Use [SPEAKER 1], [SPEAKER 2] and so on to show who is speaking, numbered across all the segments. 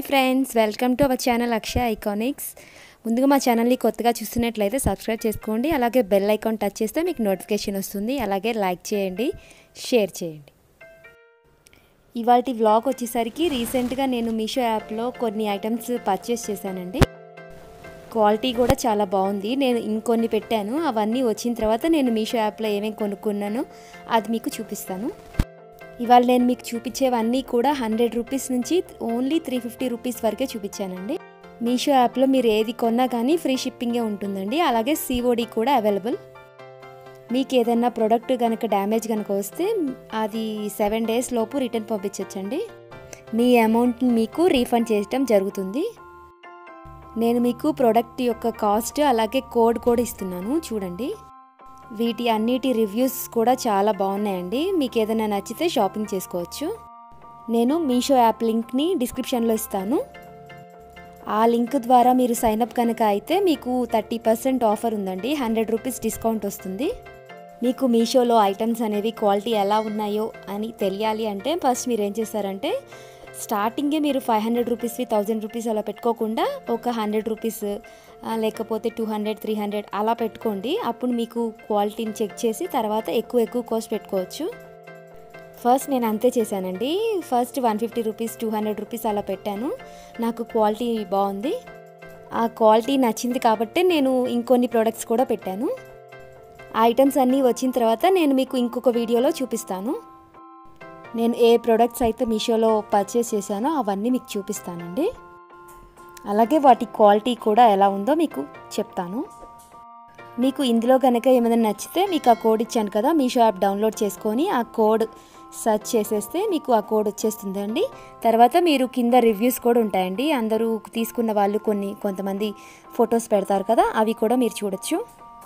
[SPEAKER 1] friends welcome to our channel Akshaya iconics ముందుగా మా ఛానల్ని కొత్తగా చూస్తున్నట్లయితే సబ్స్క్రైబ్ చేసుకోండి అలాగే బెల్ ఐకాన్ టచ్ చేస్తే మీకు నోటిఫికేషన్ వస్తుంది అలాగే లైక్ చేయండి షేర్ చేయండి ఇవాళ వ్లాగ్ వచ్చేసరికి రీసెంట్గా నేను మీషో యాప్లో కొన్ని ఐటమ్స్ పర్చేస్ చేశానండి క్వాలిటీ కూడా చాలా బాగుంది నేను ఇంకొన్ని పెట్టాను అవన్నీ వచ్చిన తర్వాత నేను మీషో యాప్లో ఏమేమి కొనుక్కున్నానో అది మీకు చూపిస్తాను ఇవాళ నేను మీకు చూపించేవన్నీ కూడా హండ్రెడ్ రూపీస్ నుంచి ఓన్లీ త్రీ ఫిఫ్టీ రూపీస్ వరకే చూపించానండి మీషో యాప్లో మీరు ఏది కొన్నా కానీ ఫ్రీ షిప్పింగే ఉంటుందండి అలాగే సిఓడి కూడా అవైలబుల్ మీకు ఏదైనా ప్రోడక్ట్ కనుక డ్యామేజ్ కనుక వస్తే అది సెవెన్ డేస్ లోపు రిటర్న్ పంపించవచ్చండి మీ అమౌంట్ని మీకు రీఫండ్ చేయటం జరుగుతుంది నేను మీకు ప్రోడక్ట్ యొక్క కాస్ట్ అలాగే కోడ్ కూడా ఇస్తున్నాను చూడండి వీటి అన్నిటి రివ్యూస్ కూడా చాలా బాగున్నాయండి మీకు ఏదైనా నచ్చితే షాపింగ్ చేసుకోవచ్చు నేను మీషో యాప్ లింక్ని డిస్క్రిప్షన్లో ఇస్తాను ఆ లింక్ ద్వారా మీరు సైన్అప్ కనుక అయితే మీకు థర్టీ పర్సెంట్ ఆఫర్ ఉందండి హండ్రెడ్ రూపీస్ డిస్కౌంట్ వస్తుంది మీకు మీషోలో ఐటమ్స్ అనేవి క్వాలిటీ ఎలా ఉన్నాయో అని తెలియాలి అంటే ఫస్ట్ మీరు ఏం చేస్తారంటే స్టార్టింగే మీరు ఫైవ్ హండ్రెడ్ రూపీస్వి థౌజండ్ రూపీస్ అలా పెట్టుకోకుండా ఒక హండ్రెడ్ రూపీస్ లేకపోతే టూ హండ్రెడ్ త్రీ హండ్రెడ్ అలా పెట్టుకోండి అప్పుడు మీకు క్వాలిటీని చెక్ చేసి తర్వాత ఎక్కువ ఎక్కువ కాస్ట్ పెట్టుకోవచ్చు ఫస్ట్ నేను అంతే చేశానండి first one fifty rupees two hundred rupees అలా పెట్టాను నాకు క్వాలిటీ బాగుంది ఆ క్వాలిటీ నచ్చింది కాబట్టి నేను ఇంకొన్ని ప్రోడక్ట్స్ కూడా పెట్టాను ఆ ఐటమ్స్ అన్నీ వచ్చిన తర్వాత నేను మీకు ఇంకొక వీడియోలో చూపిస్తాను నేను ఏ ప్రోడక్ట్స్ అయితే మీషోలో పర్చేస్ చేశానో అవన్నీ మీకు చూపిస్తానండి అలాగే వాటి క్వాలిటీ కూడా ఎలా ఉందో మీకు చెప్తాను మీకు ఇందులో కనుక ఏమైనా నచ్చితే మీకు ఆ కోడ్ ఇచ్చాను కదా మీషో యాప్ డౌన్లోడ్ చేసుకొని ఆ కోడ్ సెర్చ్ చేసేస్తే మీకు ఆ కోడ్ వచ్చేస్తుందండి తర్వాత మీరు కింద రివ్యూస్ కూడా ఉంటాయండి అందరూ తీసుకున్న వాళ్ళు కొన్ని కొంతమంది ఫొటోస్ పెడతారు కదా అవి కూడా మీరు చూడొచ్చు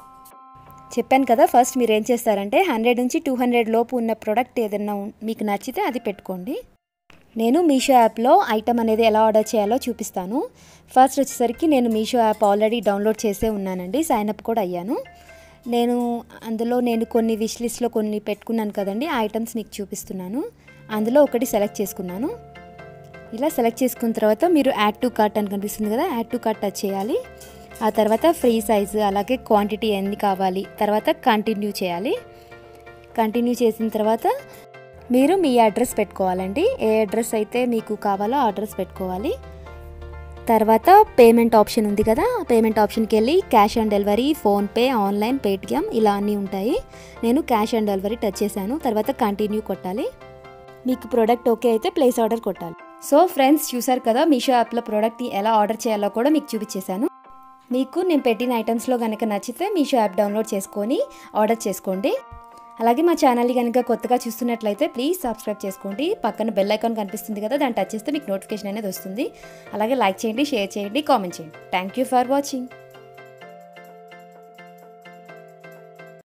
[SPEAKER 1] చెప్పాను కదా ఫస్ట్ మీరు ఏం చేస్తారంటే హండ్రెడ్ నుంచి టూ హండ్రెడ్ లోపు ఉన్న ప్రోడక్ట్ ఏదైనా మీకు నచ్చితే అది పెట్టుకోండి నేను మీషో యాప్లో ఐటమ్ అనేది ఎలా ఆర్డర్ చేయాలో చూపిస్తాను ఫస్ట్ వచ్చేసరికి నేను మీషో యాప్ ఆల్రెడీ డౌన్లోడ్ చేసే ఉన్నానండి సైన్అప్ కూడా అయ్యాను నేను అందులో నేను కొన్ని విష్ లిస్ట్లో కొన్ని పెట్టుకున్నాను కదండి ఆ ఐటమ్స్ మీకు చూపిస్తున్నాను అందులో ఒకటి సెలెక్ట్ చేసుకున్నాను ఇలా సెలెక్ట్ చేసుకున్న తర్వాత మీరు యాడ్ టు కార్ట్ అని కనిపిస్తుంది కదా యాడ్ టు కార్ట్ టచ్ చేయాలి ఆ తర్వాత ఫ్రీ సైజు అలాగే క్వాంటిటీ ఎన్ని కావాలి తర్వాత కంటిన్యూ చేయాలి కంటిన్యూ చేసిన తర్వాత మీరు మీ అడ్రస్ పెట్టుకోవాలండి ఏ అడ్రస్ అయితే మీకు కావాలో ఆ అడ్రస్ పెట్టుకోవాలి తర్వాత పేమెంట్ ఆప్షన్ ఉంది కదా పేమెంట్ ఆప్షన్కి వెళ్ళి cash on delivery PhonePe online Paytm ఇలా అన్నీ ఉంటాయి నేను క్యాష్ ఆన్ డెలివరీ టచ్ చేశాను తర్వాత కంటిన్యూ కొట్టాలి మీకు ప్రోడక్ట్ ఓకే అయితే ప్లేస్ ఆర్డర్ కొట్టాలి సో ఫ్రెండ్స్ చూసారు కదా మీషో యాప్లో ప్రోడక్ట్ని ఎలా ఆర్డర్ చేయాలో కూడా మీకు చూపించేశాను మీకు నేను పెట్టిన ఐటమ్స్లో కనుక నచ్చితే మీషో యాప్ డౌన్లోడ్ చేసుకొని ఆర్డర్ చేసుకోండి అలాగే మా ఛానల్ని కనుక కొత్తగా చూస్తున్నట్లయితే ప్లీజ్ సబ్స్క్రైబ్ చేసుకోండి పక్కన బెల్ ఐకాన్ కనిపిస్తుంది కదా దాన్ని టచ్ చేస్తే మీకు నోటిఫికేషన్ అనేది వస్తుంది అలాగే లైక్ చేయండి షేర్ చేయండి కామెంట్ చేయండి థ్యాంక్ యూ ఫర్ వాచింగ్